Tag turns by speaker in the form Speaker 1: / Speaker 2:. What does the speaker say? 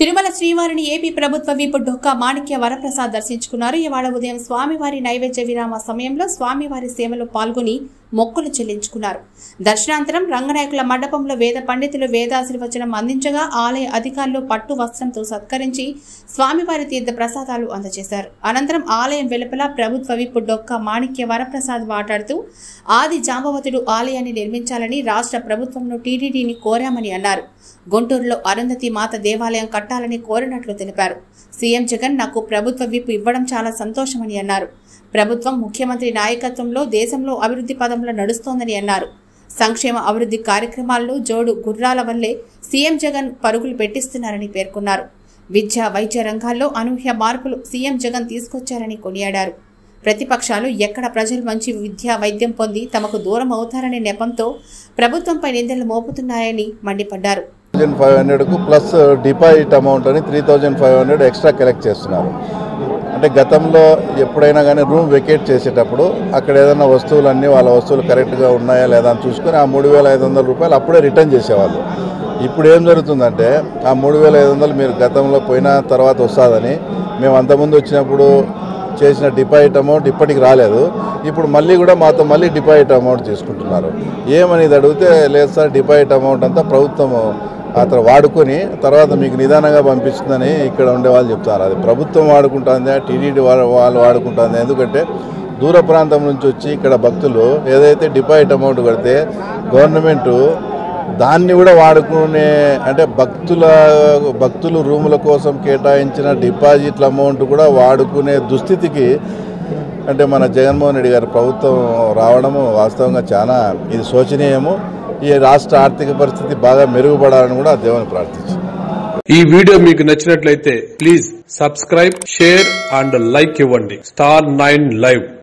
Speaker 1: తిరుమల శ్రీవారిని ఏపీ ప్రభుత్వ విప్ డొక్కా మాణిక్య వరప్రసాద్ దర్శించుకున్నారు ఇవాళ ఉదయం స్వామివారి నైవేద్య విరామ సమయంలో స్వామివారి సేవలో పాల్గొని మొక్కులు చెల్లించుకున్నారు దర్శనాంతరం రంగనాయకుల మండపంలో వేద పండితులు వేదాశీర్వచనం అందించగా ఆలయ అధికారులు పట్టు వస్త్రంతో సత్కరించి స్వామివారి తీర్థ ప్రసాదాలు అందజేశారు అనంతరం ఆలయం వెలుపల ప్రభుత్వ విప్ డొక్కా మాణిక్య వరప్రసాద్ మాట్లాడుతూ ఆది జాంబవతుడు ఆలయాన్ని నిర్మించాలని రాష్ట్ర ప్రభుత్వంను టీడీడీని కోరామని అన్నారు గుంటూరులో అరుంధతి మాత దేవాలయం కట్టాలని కోరినట్లు తెలిపారు సీఎం జగన్ నాకు ప్రభుత్వ విప్ ఇవ్వడం చాలా సంతోషమని అన్నారు ప్రభుత్వం ముఖ్యమంత్రి నాయకత్వంలో దేశంలో అభివృద్ధి పదంలో నడుస్తోందని అన్నారు సంక్షేమ అభివృద్ధి కార్యక్రమాల్లో జోడు గుర్రాల వల్లే సీఎం జగన్ పరుగులు పెట్టిస్తున్నారని పేర్కొన్నారు విద్య వైద్య రంగాల్లో అనూహ్య మార్పులు సీఎం జగన్ తీసుకొచ్చారని కొనియాడారు ప్రతిపక్షాలు ఎక్కడ ప్రజలు మంచి విద్య వైద్యం పొంది తమకు దూరం అవుతారనే నెపంతో ప్రభుత్వంపై నిందలు మోపుతున్నాయని మండిపడ్డారు
Speaker 2: థౌజండ్ ఫైవ్ హండ్రెడ్కు ప్లస్ డిపాజిట్ అమౌంట్ అని three thousand five hundred extra collect చేస్తున్నారు అంటే గతంలో ఎప్పుడైనా కానీ రూమ్ వెకేట్ చేసేటప్పుడు అక్కడ ఏదైనా వస్తువులన్నీ వాళ్ళ వస్తువులు కరెక్ట్గా ఉన్నాయా లేదా అని చూసుకొని ఆ మూడు వేల ఐదు వందల రూపాయలు అప్పుడే రిటర్న్ చేసేవాళ్ళు ఇప్పుడు ఏం జరుగుతుందంటే ఆ మూడు వేల ఐదు వందలు మీరు గతంలో పోయిన తర్వాత వస్తుందని మేము అంతకుముందు వచ్చినప్పుడు చేసిన డిపాజిట్ అమౌంట్ ఇప్పటికి రాలేదు ఇప్పుడు మళ్ళీ కూడా మాతో మళ్ళీ డిపాజిట్ అమౌంట్ తీసుకుంటున్నారు ఏమని ఇది అడిగితే లేదు సార్ డిపాజిట్ అమౌంట్ అంతా ప్రభుత్వం అతను వాడుకొని తర్వాత మీకు నిదానంగా పంపిస్తుందని ఇక్కడ ఉండే వాళ్ళు చెప్తారు అది ప్రభుత్వం వాడుకుంటుందా టీడీడీ వాళ్ళు వాళ్ళు వాడుకుంటుంది ఎందుకంటే దూర ప్రాంతం నుంచి వచ్చి ఇక్కడ భక్తులు ఏదైతే డిపాజిట్ అమౌంట్ కడితే గవర్నమెంటు దాన్ని కూడా వాడుకునే అంటే భక్తుల భక్తులు రూముల కోసం కేటాయించిన డిపాజిట్ల అమౌంట్ కూడా వాడుకునే దుస్థితికి అంటే మన జగన్మోహన్ రెడ్డి గారి ప్రభుత్వం రావడము వాస్తవంగా చాలా ఇది శోచనీయము ఈ రాష్ట్ర ఆర్థిక పరిస్థితి బాగా మెరుగుపడాలని కూడా ఆ దేవుని ప్రార్థించారు
Speaker 3: ఈ వీడియో మీకు నచ్చినట్లయితే please subscribe share and like ఇవ్వండి స్టార్ నైన్ లైవ్